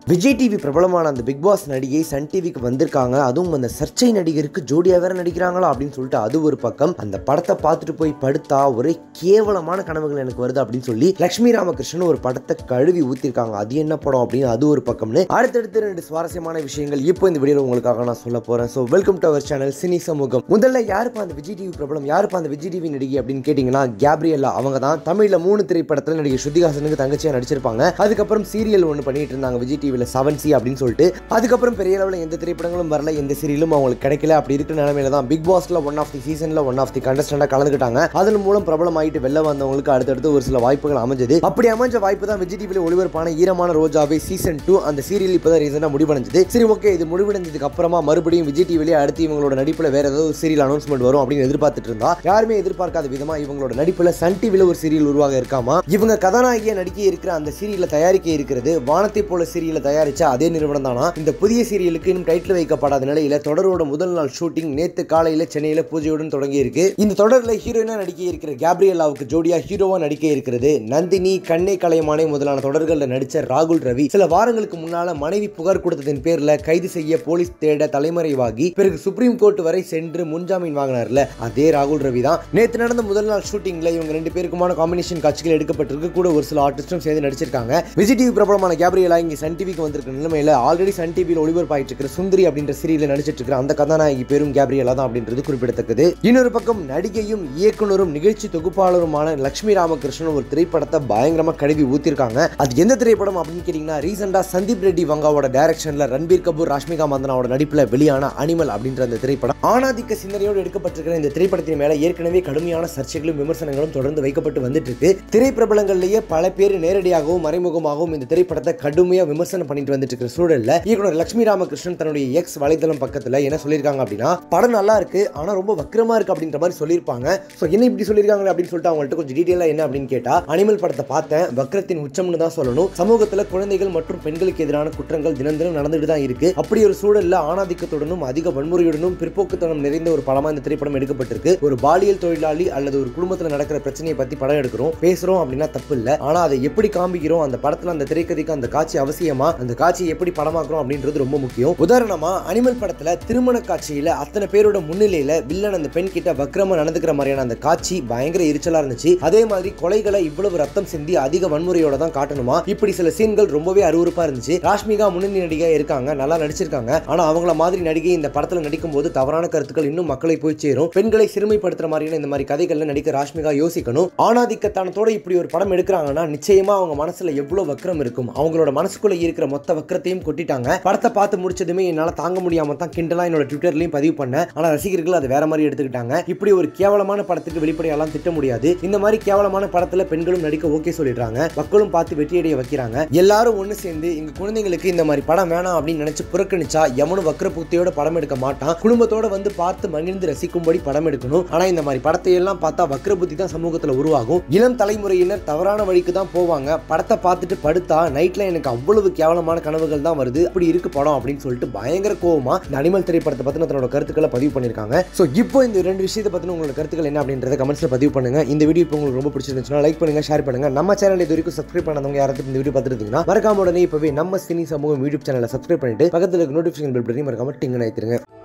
Vijay TV பிரபலமான அந்த big pass நடிகை சன் டிவிக்கு வந்திருக்காங்க அதுவும் அந்த சர்ச்சை நடிகருக்கு ஜோடியா வேற நடிக்கிறாங்களா அப்படின்னு சொல்லிட்டு அது ஒரு பக்கம் அந்த படத்தை பார்த்துட்டு போய் படுத்தா ஒரே கேவலமான கனவுகள் எனக்கு வருது அப்படின்னு சொல்லி லட்சுமி ராமகிருஷ்ணன் ஒரு படத்தை கழுவி ஊத்திருக்காங்க அது என்ன படம் அப்படின்னு அது ஒரு பக்கம்னு அடுத்தடுத்து ரெண்டு சுவாரஸ்யமான விஷயங்கள் இப்போ இந்த வீடியோவில் உங்களுக்காக நான் சொல்ல போறேன் so welcome to our channel cine சமூகம் முதல்ல யாருப்பா அந்த விஜய் டிவி பிரபலம் யாருப்பா அந்த விஜய் டிவி நடிகை அப்படின்னு கேட்டிங்கன்னா கேப்ரியல்லா அவங்க தான் தமிழ்ல மூணு திரைப்படத்தில் நடிகை ஸ்ருதிஹாசனுக்கு தங்கச்சியா நடிச்சிருப்பாங்க அதுக்கப்புறம் சீரியல் ஒன்று பண்ணிட்டு இருந்தாங்க விஜய் டிவியில் செவன் சி அப்படின்னு சொல்லிட்டு அதுக்கப்புறம் பெரிய அளவில் எந்த திரைப்படங்களும் வரல எந்த சீரியலும் அவங்களுக்கு கிடைக்கல அப்படி இருக்கிற நிலைமையில தான் பிக் பாஸ்ல ஒன் ஆஃப் தி சீசன்ல ஒன் ஆஃப் தி கண்டஸ்டண்டா கலந்துக்கிட்டாங்க அதன் மூலம் பிரபலமாயிட்டு வெளில வந்தவங்களுக்கு அடுத்தடுத்து ஒரு சில வாய்ப்புகள் அமைஞ்சது அப்படி அமைஞ்ச வாய்ப்பு தான் விஜய் டிவியில் ஒளிபரப்பான ஈரமான ரோஜாவை சீசன் டூ அந்த சீரியல் இப்போதான் ரீசெண்டாக முடிவடைஞ்சது சரி ஓகே இது முடிவடைஞ்சதுக்கு அப்புறமா மறுபடியும் விஜய் டிவிலே அடுத்து இவங்களோட நடிப்பில் வேற ஏதாவது ஒரு சீரியல் அனௌன்ஸ்மெண்ட் வரும் அப்படின்னு எதிர்பார்த்துட்டு இருந்தா யாருமே எதிர்பார்க்காத விதமா இவங்களோட நடிப்பில் சன் டிவியில் ஒரு சீரியல் உருவாக இருக்காமா இவங்க கதாநாயகியா நடிக்க இருக்கிற அந்த சீரியலை தயாரிக்க இருக்கிறது வானத்தை போல சீரியலை தயாரிச்ச அதே நிறுவனம் தானா இந்த புதிய சீரியலுக்கு இன்னும் டைட்டில் வைக்கப்படாத நிலையில தொடரோட முதல் நாள் ஷூட்டிங் நேத்து காலையில சென்னையில பூஜையுடன் தொடங்கி இருக்கு இந்த தொடர்ல ஹீரோயினா நடிக்க இருக்கிற கேப்ரியலாவுக்கு ஜோடியா ஹீரோவா நடிக்க இருக்கிறது நந்தினி கண்ணை கலைமானை முதலான தொடர்களில் நடிச்ச ராகுல் ரவி சில வாரங்களுக்கு முன்னால மனைவி புகார் கொடுத்ததின் பேர்ல கைது செய்ய போலீஸ் தேட தலைமறைவாகி பிறகு சுப்ரீம் கோர்ட் வரை சென்று முன்ஜாமீன் வாங்கினார்ல அதே ராகுல் ரவி தான் நேத்து நடந்த முதல் நாள் ஷூட்டிங்ல இவங்க ரெண்டு பேருக்குமான காம்பினேஷன் காட்சிகள் எடுக்கப்பட்டிருக்கு கூட ஒரு சில ஆர்டிஸ்டும் சேர்ந்து நடிச்சிருக்காங்க விஜய் டிவி பிரபலமான கேப்ரியலா இங்க சன் டிவிக்கு வந்திருக்க நிலைமையில ஆல்ரெடி சன் டிவியில் ஒளிபரப்பாயிட்டு இருக்கிற சுந்தரி அப்படின்ற சீரியல் நடிச்சிட்டு இருக்கிற அந்த கதாநாயகி பேரும் கேப்ரியலா தான் அப்படின்றது குறிப்பிடத்தக்கது இன்னொரு பக்கம் நடிகையும் இயக்குனரும் நிகழ்ச்சி தொகுப்பாளருமான லட்சுமி ராமகிருஷ்ணன் ஒரு திரைப்படத்தை பயங்கரமா கழுவி ஊத்திருக்காங்க அது எந்த திரைப்படம் அப்படின்னு கேட்டீங்கன்னா ரீசெண்டா சந்தீப் ரெட்டி வங்காவோட டைரக்ஷன்ல ரன்பீர் கபூர் ராஷ்மிகா மந்தனாவோட நடிப்புல வெளியான அனிமல் அப்படின்ற அந்த திரைப்படம் ஆணாதிக்க சிந்தனையோடு எடுக்கப்பட்டிருக்கிற இந்த திரைப்படத்தின் மேல ஏற்கனவே கடுமையான சர்ச்சைகளும் விமர்சனங்களும் தொடர்ந்து வைக்கப்பட்டு வந்துட்டு இருக்கு திரைப்பிரபலங்கள்லயே பல பேர் நேரடியாகவும் மறைமுகமாகவும் இந்த திரைப்படத்தை கடுமையா விமர்சனம் பண்ணிட்டு வந்துட்டு இருக்கிற சூழல்ல இயக்குனர் லட்சுமி ராமகிருஷ்ணன் தன்னுடைய எக்ஸ் வலைதளம் பக்கத்துல என்ன சொல்லியிருக்காங்க அப்படின்னா படம் நல்லா இருக்கு ஆனா ரொம்ப வக்கிரமா இருக்கு அப்படின்ற மாதிரி சொல்லியிருப்பாங்க ஸோ என்ன இப்படி சொல்லியிருக்காங்க அப்படின்னு சொல்லிட்டு அவங்கள்ட்ட கொஞ்சம் டீட்டெயிலா என்ன அப்படின்னு கேட்டா அனிமல் படத்தை பார்த்தேன் வக்ரத்தின் உச்சம்னு தான் சொல்லணும் சமூகத்துல குழந்தைகள் மற்றும் பெண்களுக்கு எதிரான குற்றங்கள் தினம் தினம் நடந்துட்டு தான் இருக்கு அப்படி ஒரு சூழல்ல ஆணாதிக்கத்துடனும் அதிக வன்முறையுடனும் பிற்போக்குத்தனம் நிறைந்த ஒரு படமா இந்த திரைப்படம் எடுக்கப்பட்டிருக்கு ஒரு பாலியல் தொழிலாளி அல்லது ஒரு குடும்பத்துல நடக்கிற பிரச்சனையை பத்தி படம் எடுக்கிறோம் பேசுறோம் அப்படின்னா தப்பு இல்ல ஆனா அதை எப்படி காமிக்கிறோம் அந்த படத்துல அந்த திரைக்கதைக்கு அந்த காட்சி அவசியமா அந்த காட்சியை எப்படி படமாக்குறோம் அப்படின்றது ரொம்ப முக்கியம் உதாரணமா அனிமல் படத்துல திருமண காட்சியில அத்தனை பேரோட முன்னிலையில வில்லன் அந்த பெண் கிட்ட வக்ரமா நடந்துக்கிற மாதிரியான அந்த காட்சி பயங்கர எரிச்சலா இருந்துச்சு அதே மாதிரி கொலைகளை இவ்வளவு ரத்தம் சிந்தி அதிக வன்முறையோட தான் காட்டணுமா இப்படி சில சீன்கள் ரொம்பவே அருவருப்பா இருந்துச்சு ராஷ்மிகா முன்னணி நடிகை இருக்காங்க நல்லா நடிச்சிருக்காங்க ஆனா அவங்கள மாதிரி நடிகை இந்த படத்துல நடிக்கும் போது தவறான கருத்துக்கள் இன்னும் மக்களை போய் சேரும் பெண்களை சிறுமைப்படுத்துற மாதிரியான இந்த மாதிரி கதைகள்ல நடிக்க ராஷ்மிகா யோசிக்கணும் ஆணாதிக்கத்தனத்தோட இப்படி ஒரு படம் எடுக்கிறாங்கன்னா நிச்சயமா அவங்க மனசுல எவ்வளவு வக்ரம் இருக்கும் அவங்களோட மனசுக்குள்ள இருக்கிற மொத்த வக்கரத்தையும் கொட்டிட்டாங்க படத்தை பார்த்து முடிச்சதுமே என்னால தாங்க முடியாம தான் கிண்டலா என்னோட ட்விட்டர்லயும் பதிவு பண்ணேன் ஆனா ரசிகர்கள் அதை வேற மாதிரி எடுத்துக்கிட்டாங்க இப்படி ஒரு கேவலமான படத்துக்கு வெளிப்படையெல்லாம் திட்ட முடியாது இந்த மாதிரி கேவலமான படத்துல பெண்களும் நடிக்க ஓகே சொல்லிடுறாங்க மக்களும் பார்த்து வெற்றியடைய வைக்கிறாங்க எல்லாரும் ஒண்ணு சேர்ந்து எங்க குழந்தைங்களுக்கு இந்த மாதிரி படம் வேணாம் அப்படின்னு நினைச்சு புறக்கணிச்சா எவனும் வக்ர புத்தியோட படம் எடுக்க மாட்டான் குடும்பத்தோட வந்து பார்த்து மகிழ்ந்து ரசிக்கும்படி படம் எடுக்கணும் ஆனா இந்த மாதிரி படத்தை எல்லாம் பார்த்தா வக்ர புத்தி தான் சமூகத்துல உருவாகும் இளம் தலைமுறையினர் தவறான வழிக்கு தான் போவாங்க படத்தை பார்த்துட்டு படுத்தா நைட்ல எனக்கு அவ்வளவு கேவலமான கனவுகள் தான் வருது அப்படி இருக்கு படம் அப்படின்னு சொல்லிட்டு பயங்கர கோவமா இந்த அனிமல் திரைப்படத்தை பத்தின தன்னோட கருத்துக்களை பதிவு பண்ணிருக்காங்க ஸோ இப்போ இந்த ரெண்டு விஷயத்தை பத்தின உங்களோட கருத்துக்கள் என்ன அப்படின்றத கமெண்ட்ஸ்ல பதிவு பண்ணுங்க இந்த வீடியோ இப்போ உங்களுக்கு ரொம்ப பிடிச்சிருந்துச்சுன்னா லைக் பண்ணுங்க ஷேர் பண்ணுங்க நம்ம சேனல் இது வரைக்கும் சப்ஸ்கிரைப் பண்ணாதவங்க யாராவது இந்த வீடியோ பார்த்துருந்தீங்கன்னா மறக்காம உடனே இப்பவே நம்ம சினி சமூகம் யூடியூப் சேனலை சப்ஸ்கிரைப் பண்ணிட்டு பக்கத்துல இருக்க நோட்டிஃபிகேஷன் பெல் பட்டனையும் மறக்காம டிங்கு நினைத்துருங்க